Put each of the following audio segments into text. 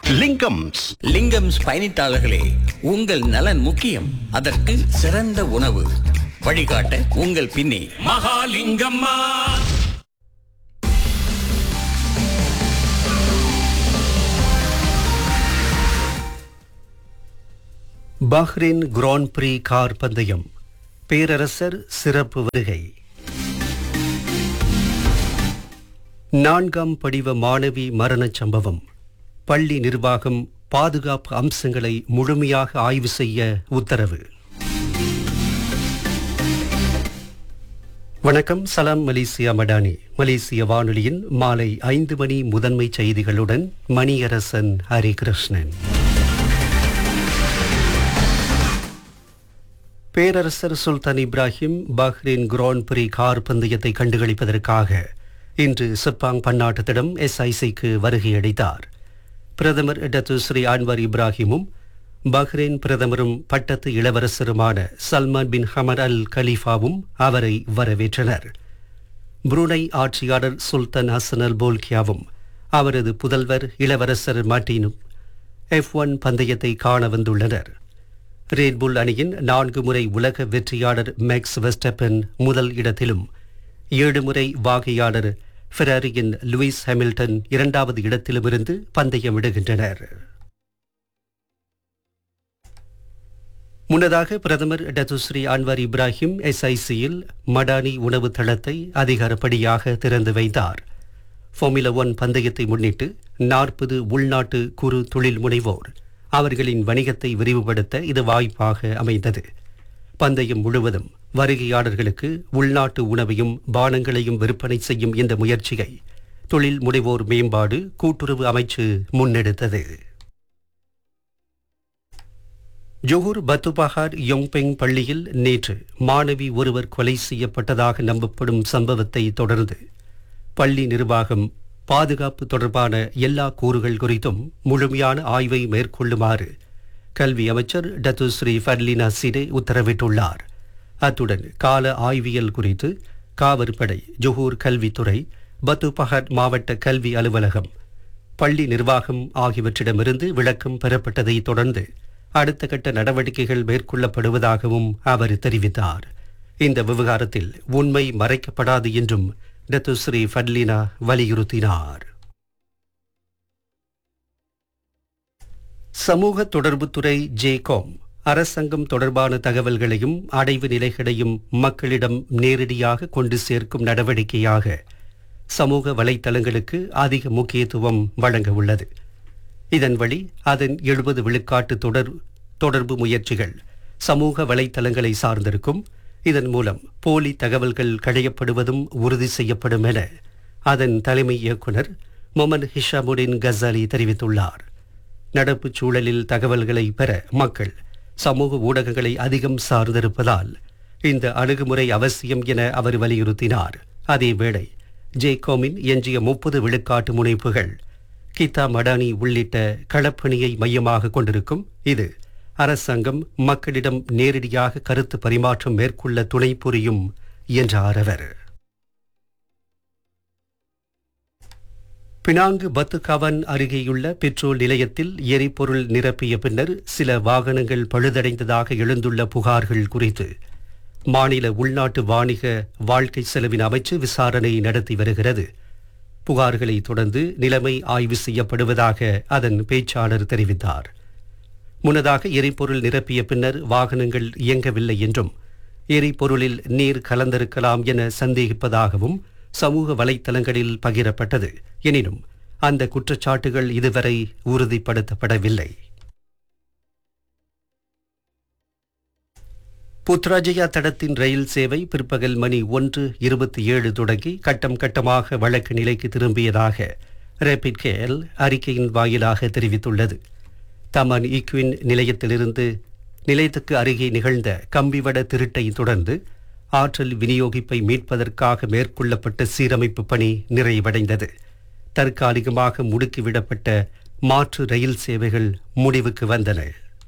லிங்கம்ஸ் லிங்கம்ஸ் பயணித்தாளர்களே உங்கள் நலன் முக்கியம் அதற்கு சிறந்த உணவு வழிகாட்ட உங்கள் பின்னே மகாலிங்கம்மா பஹ்ரைன் கிராண்ட் பிரீ கார் பந்தயம் பேரரசர் சிறப்பு வருகை நான்காம் படிவ மாணவி மரணச் சம்பவம் பள்ளி நிர்வாகம் பாதுகாப்பு அம்சங்களை முழுமையாக ஆய்வு செய்ய உத்தரவு வணக்கம் சலாம் மலேசியா மடானி மலேசிய வானொலியின் மாலை ஐந்து மணி முதன்மை செய்திகளுடன் மணியரசன் ஹரிகிருஷ்ணன் பேரரசர் சுல்தான் Ibrahim Bahrain grand prix car பந்தயத்தை கண்டுகளிப்பதற்காக இன்று செப்பாங் பன்னாட்டத்திடம் எஸ்ஐசிக்கு வருகையளித்தார் பிரதமர் டத்து ஸ்ரீ அன்வர் இப்ராஹிமும் பஹ்ரைன் பிரதமரும் பட்டத்து இளவரசருமான சல்மான் பின் ஹமர் அல் கலீஃபாவும் அவரை வரவேற்றனர் புருனை ஆட்சியாளர் சுல்தான் ஹசன் அல் போல்கியாவும் அவரது புதல்வர் இளவரசர் மார்டினும் எஃப் ஒன் பந்தயத்தை காண வந்துள்ளனர் ரேட்புல் அணியின் நான்கு முறை உலக வெற்றியாளர் மேக்ஸ் வெஸ்டப்பன் முதல் இடத்திலும் ஏழு முறை வாகையாளர் ஃபெராரியின் லூயிஸ் ஹாமில்டன் இரண்டாவது இடத்திலுமிருந்து பந்தயமிடுகின்றனர் முன்னதாக பிரதமர் டத்துஸ்ரீ அன்வர் இப்ராஹிம் எஸ்ஐசியில் மடானி உணவு தளத்தை அதிகாரப்படியாக திறந்து வைத்தார் ஃபார்முலா ஒன் பந்தயத்தை முன்னிட்டு நாற்பது உள்நாட்டு குறு தொழில் முனைவோர் அவர்களின் வணிகத்தை விரிவுபடுத்த இது வாய்ப்பாக அமைந்தது பந்தயம் முழுவதும் வருகையாளர்களுக்கு உள்நாட்டு உணவையும் பானங்களையும் விற்பனை செய்யும் இந்த முயற்சியை தொழில் முனைவோர் மேம்பாடு கூட்டுறவு அமைச்சு முன்னெடுத்தது ஜொஹூர் பத்துபஹார் யோங்பெங் பள்ளியில் நேற்று மாணவி ஒருவர் கொலை செய்யப்பட்டதாக நம்பப்படும் சம்பவத்தை தொடர்ந்து பள்ளி நிர்வாகம் பாதுகாப்பு தொடர்பான எல்லா கூறுகள் குறித்தும் முழுமையான ஆய்வை மேற்கொள்ளுமாறு கல்வி அமைச்சர் டத்து ஸ்ரீ ஃபர்லினா சிடே உத்தரவிட்டுள்ளார் அத்துடன் கால ஆய்வியல் குறித்து காவற்படை ஜொஹூர் கல்வித்துறை பத்துபஹட் மாவட்ட கல்வி அலுவலகம் பள்ளி நிர்வாகம் ஆகியவற்றிடமிருந்து விளக்கம் பெறப்பட்டதை தொடர்ந்து அடுத்த கட்ட நடவடிக்கைகள் மேற்கொள்ளப்படுவதாகவும் அவர் தெரிவித்தார் இந்த விவகாரத்தில் உண்மை மறைக்கப்படாது என்றும் டத்துஸ்ரீ ஃபட்லினா வலியுறுத்தினார் சமூக தொடர்புத்துறை ஜேகாம் அரசாங்கம் தொடர்பான தகவல்களையும் அடைவு நிலைகளையும் மக்களிடம் நேரடியாக கொண்டு சேர்க்கும் நடவடிக்கையாக சமூக வலைத்தளங்களுக்கு அதிக முக்கியத்துவம் வழங்க உள்ளது இதன் வழி அதன் எழுபது விழுக்காட்டு தொடர் தொடர்பு முயற்சிகள் சமூக வலைத்தளங்களை சார்ந்திருக்கும் இதன் மூலம் போலி தகவல்கள் களையப்படுவதும் உறுதி செய்யப்படும் என அதன் தலைமை இயக்குனர் மொமன் ஹிஷாமுடின் கசாலி தெரிவித்துள்ளார் நடப்பு சூழலில் தகவல்களை பெற மக்கள் சமூக ஊடகங்களை அதிகம் சார்ந்திருப்பதால் இந்த அணுகுமுறை அவசியம் என அவர் வலியுறுத்தினார் அதேவேளை ஜேகோமின் எஞ்சிய முப்பது விழுக்காட்டு முனைப்புகள் கீதா மடானி உள்ளிட்ட களப்பணியை மையமாக கொண்டிருக்கும் இது அரசாங்கம் மக்களிடம் நேரடியாக கருத்து பரிமாற்றம் மேற்கொள்ள துணை புரியும் என்றார் அவர் பினாங்கு பத்துகவன் அருகேயுள்ள பெட்ரோல் நிலையத்தில் எரிபொருள் நிரப்பிய பின்னர் சில வாகனங்கள் பழுதடைந்ததாக எழுந்துள்ள புகார்கள் குறித்து மாநில உள்நாட்டு வாணிக வாழ்க்கை செலவின் அமைச்சு விசாரணை நடத்தி வருகிறது புகார்களை தொடர்ந்து நிலைமை ஆய்வு செய்யப்படுவதாக அதன் பேச்சாளர் தெரிவித்தார் முன்னதாக எரிபொருள் நிரப்பிய பின்னர் வாகனங்கள் இயங்கவில்லை என்றும் எரிபொருளில் நீர் கலந்திருக்கலாம் என சந்தேகிப்பதாகவும் சமூக வலைத்தளங்களில் பகிரப்பட்டது எனினும் அந்த குற்றச்சாட்டுகள் இதுவரை உறுதிப்படுத்தப்படவில்லை புத்ராஜயா தடத்தின் ரயில் சேவை பிற்பகல் மணி ஒன்று இருபத்தி ஏழு தொடங்கி கட்டம் கட்டமாக வழக்கு நிலைக்கு திரும்பியதாக ரேபிட் கேஎல் அறிக்கையின் வாயிலாக தெரிவித்துள்ளது தமன் ஈக்வின் நிலையத்திலிருந்து நிலையத்துக்கு அருகே நிகழ்ந்த கம்பிவட திருட்டை தொடர்ந்து ஆற்றல் விநியோகிப்பை மீட்பதற்காக மேற்கொள்ளப்பட்ட சீரமைப்பு பணி நிறைவடைந்தது தற்காலிகமாக முடுக்கிவிடப்பட்ட மாற்று ரயில் சேவைகள் முடிவுக்கு வந்தன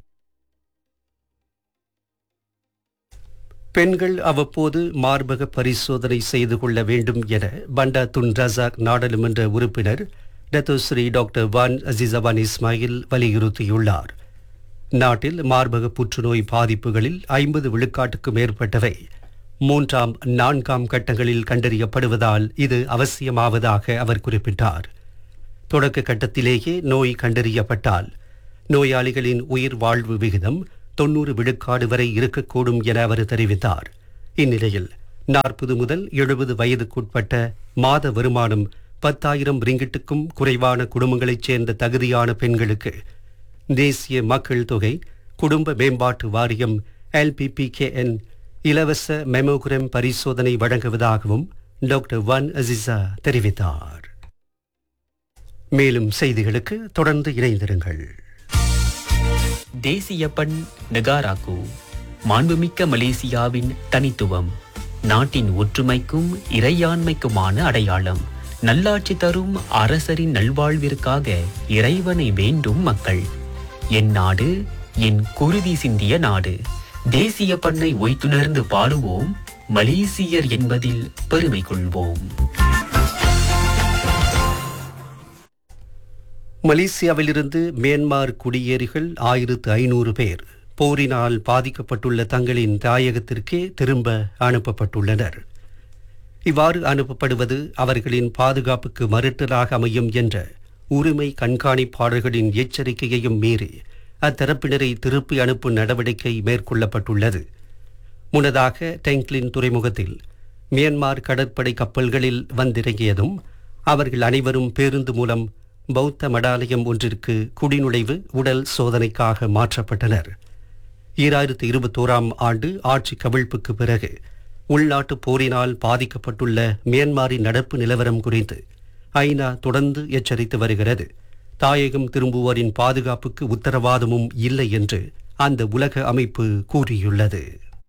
பெண்கள் அவ்வப்போது மார்பக பரிசோதனை செய்து கொள்ள வேண்டும் என பண்டா துன் ரசாக் நாடாளுமன்ற உறுப்பினர் டத்துஸ்ரீ டாக்டர் வான் அசிசவான் இஸ்மாயில் வலியுறுத்தியுள்ளார் நாட்டில் மார்பக புற்றுநோய் பாதிப்புகளில் ஐம்பது விழுக்காட்டுக்கு மேற்பட்டவை மூன்றாம் நான்காம் கட்டங்களில் கண்டறியப்படுவதால் இது அவசியமாவதாக அவர் குறிப்பிட்டார் தொடக்க கட்டத்திலேயே நோய் கண்டறியப்பட்டால் நோயாளிகளின் உயிர் வாழ்வு விகிதம் தொன்னூறு விழுக்காடு வரை இருக்கக்கூடும் என அவர் தெரிவித்தார் இந்நிலையில் நாற்பது முதல் எழுபது வயதுக்குட்பட்ட மாத வருமானம் பத்தாயிரம் ரிங்கிட்டுக்கும் குறைவான குடும்பங்களைச் சேர்ந்த தகுதியான பெண்களுக்கு தேசிய மக்கள் தொகை குடும்ப மேம்பாட்டு வாரியம் எல்பிபிகேஎன் இலவச மெமோகிராம் பரிசோதனை வழங்குவதாகவும் டாக்டர் வான் அசிசா தெரிவித்தார் மேலும் செய்திகளுக்கு தொடர்ந்து இணைந்திருங்கள் தேசிய பண் நெகாராக்கு மாண்புமிக்க மலேசியாவின் தனித்துவம் நாட்டின் ஒற்றுமைக்கும் இறையாண்மைக்குமான அடையாளம் நல்லாட்சி தரும் அரசரின் நல்வாழ்விற்காக இறைவனை வேண்டும் மக்கள் என் நாடு என் குருதி சிந்திய நாடு தேசிய பண்ணை ஒய்த்துணர்ந்து பாடுவோம் மலேசியர் என்பதில் பெருமை கொள்வோம் மலேசியாவிலிருந்து மியான்மார் குடியேறிகள் ஆயிரத்து ஐநூறு பேர் போரினால் பாதிக்கப்பட்டுள்ள தங்களின் தாயகத்திற்கே திரும்ப அனுப்பப்பட்டுள்ளனர் இவ்வாறு அனுப்பப்படுவது அவர்களின் பாதுகாப்புக்கு மறுட்டலாக அமையும் என்ற உரிமை கண்காணிப்பாளர்களின் எச்சரிக்கையையும் மீறி அத்தரப்பினரை திருப்பி அனுப்பும் நடவடிக்கை மேற்கொள்ளப்பட்டுள்ளது முன்னதாக டெங்க்லின் துறைமுகத்தில் மியான்மார் கடற்படை கப்பல்களில் வந்திறங்கியதும் அவர்கள் அனைவரும் பேருந்து மூலம் பௌத்த மடாலயம் ஒன்றிற்கு குடிநுழைவு உடல் சோதனைக்காக மாற்றப்பட்டனர் ஈராயிரத்து இருபத்தோராம் ஆண்டு ஆட்சி கவிழ்ப்புக்கு பிறகு உள்நாட்டு போரினால் பாதிக்கப்பட்டுள்ள மியான்மாரின் நடப்பு நிலவரம் குறித்து ஐநா தொடர்ந்து எச்சரித்து வருகிறது தாயகம் திரும்புவோரின் பாதுகாப்புக்கு உத்தரவாதமும் இல்லை என்று அந்த உலக அமைப்பு கூறியுள்ளது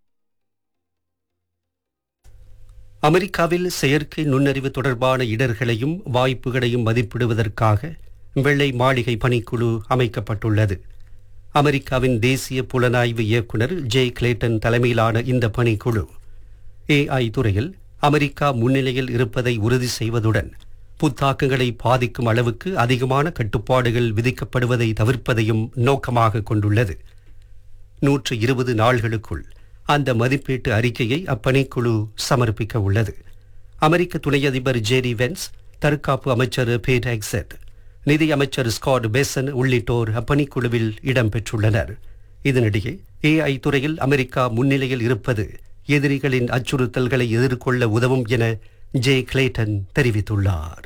அமெரிக்காவில் செயற்கை நுண்ணறிவு தொடர்பான இடர்களையும் வாய்ப்புகளையும் மதிப்பிடுவதற்காக வெள்ளை மாளிகை பணிக்குழு அமைக்கப்பட்டுள்ளது அமெரிக்காவின் தேசிய புலனாய்வு இயக்குனர் ஜே கிளேட்டன் தலைமையிலான இந்த பணிக்குழு ஏஐ துறையில் அமெரிக்கா முன்னிலையில் இருப்பதை உறுதி செய்வதுடன் புத்தாக்கங்களை பாதிக்கும் அளவுக்கு அதிகமான கட்டுப்பாடுகள் விதிக்கப்படுவதை தவிர்ப்பதையும் நோக்கமாக கொண்டுள்ளது நூற்று இருபது நாள்களுக்குள் அந்த மதிப்பீட்டு அறிக்கையை அப்பணிக்குழு சமர்ப்பிக்க உள்ளது அமெரிக்க துணை அதிபர் ஜேரி வென்ஸ் தற்காப்பு அமைச்சர் பேட் எக்ஸெட் நிதி அமைச்சர் ஸ்காட் பெசன் உள்ளிட்டோர் அப்பணிக்குழுவில் இடம்பெற்றுள்ளனர் இதனிடையே ஏஐ துறையில் அமெரிக்கா முன்னிலையில் இருப்பது எதிரிகளின் அச்சுறுத்தல்களை எதிர்கொள்ள உதவும் என ஜே கிளேட்டன் தெரிவித்துள்ளார்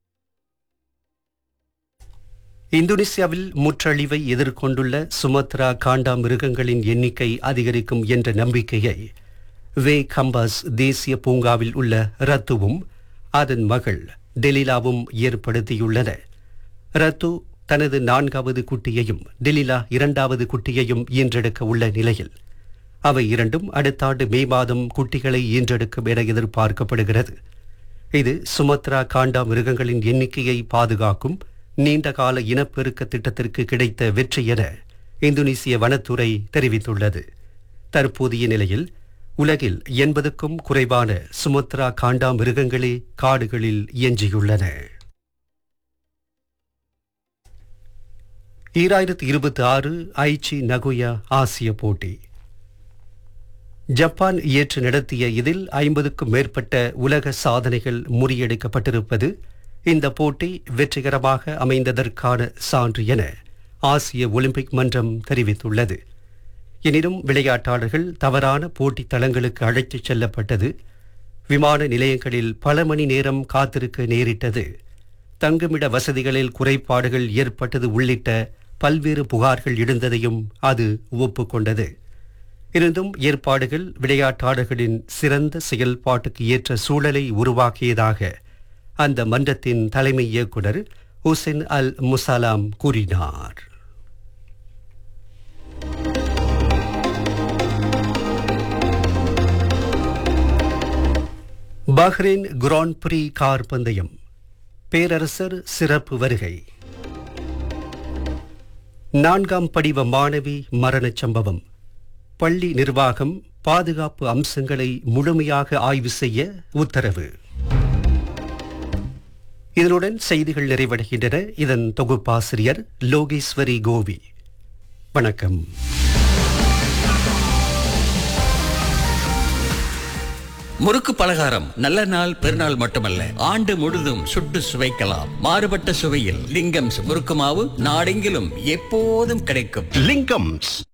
இந்தோனேசியாவில் முற்றழிவை எதிர்கொண்டுள்ள சுமத்ரா காண்டா மிருகங்களின் எண்ணிக்கை அதிகரிக்கும் என்ற நம்பிக்கையை வே கம்பாஸ் தேசிய பூங்காவில் உள்ள ரத்துவும் அதன் மகள் டெலிலாவும் ஏற்படுத்தியுள்ளன ரத்து தனது நான்காவது குட்டியையும் டெலிலா இரண்டாவது குட்டியையும் ஈன்றெடுக்க உள்ள நிலையில் அவை இரண்டும் அடுத்த ஆண்டு மே மாதம் குட்டிகளை ஈன்றெடுக்கும் என எதிர்பார்க்கப்படுகிறது இது சுமத்ரா காண்டா மிருகங்களின் எண்ணிக்கையை பாதுகாக்கும் நீண்டகால இனப்பெருக்க திட்டத்திற்கு கிடைத்த வெற்றி என இந்தோனேசிய வனத்துறை தெரிவித்துள்ளது தற்போதைய நிலையில் உலகில் எண்பதுக்கும் குறைவான சுமத்ரா காண்டா மிருகங்களே காடுகளில் எஞ்சியுள்ளன ஈராயிரத்தி இருபத்தி ஆறு ஐச்சி நகுயா ஆசிய போட்டி ஜப்பான் ஏற்று நடத்திய இதில் ஐம்பதுக்கும் மேற்பட்ட உலக சாதனைகள் முறியடிக்கப்பட்டிருப்பது இந்த போட்டி வெற்றிகரமாக அமைந்ததற்கான சான்று என ஆசிய ஒலிம்பிக் மன்றம் தெரிவித்துள்ளது எனினும் விளையாட்டாளர்கள் தவறான போட்டி தளங்களுக்கு அழைத்துச் செல்லப்பட்டது விமான நிலையங்களில் பல மணி நேரம் காத்திருக்க நேரிட்டது தங்குமிட வசதிகளில் குறைபாடுகள் ஏற்பட்டது உள்ளிட்ட பல்வேறு புகார்கள் எழுந்ததையும் அது ஒப்புக்கொண்டது இருந்தும் ஏற்பாடுகள் விளையாட்டாளர்களின் சிறந்த செயல்பாட்டுக்கு ஏற்ற சூழலை உருவாக்கியதாக அந்த மன்றத்தின் தலைமை இயக்குனர் ஹுசைன் அல் முசாலாம் கூறினார் பஹ்ரைன் கிராண்ட் பிரீ கார் பந்தயம் பேரரசர் சிறப்பு வருகை நான்காம் படிவ மாணவி மரணச் சம்பவம் பள்ளி நிர்வாகம் பாதுகாப்பு அம்சங்களை முழுமையாக ஆய்வு செய்ய உத்தரவு இதனுடன் செய்திகள் நிறைவடைகின்றன இதன் தொகுப்பாசிரியர் லோகேஸ்வரி கோவி வணக்கம் முறுக்கு பலகாரம் நல்ல நாள் பெருநாள் மட்டுமல்ல ஆண்டு முழுதும் சுட்டு சுவைக்கலாம் மாறுபட்ட சுவையில் லிங்கம்ஸ் முறுக்கு மாவு நாடெங்கிலும் எப்போதும் கிடைக்கும் லிங்கம்ஸ்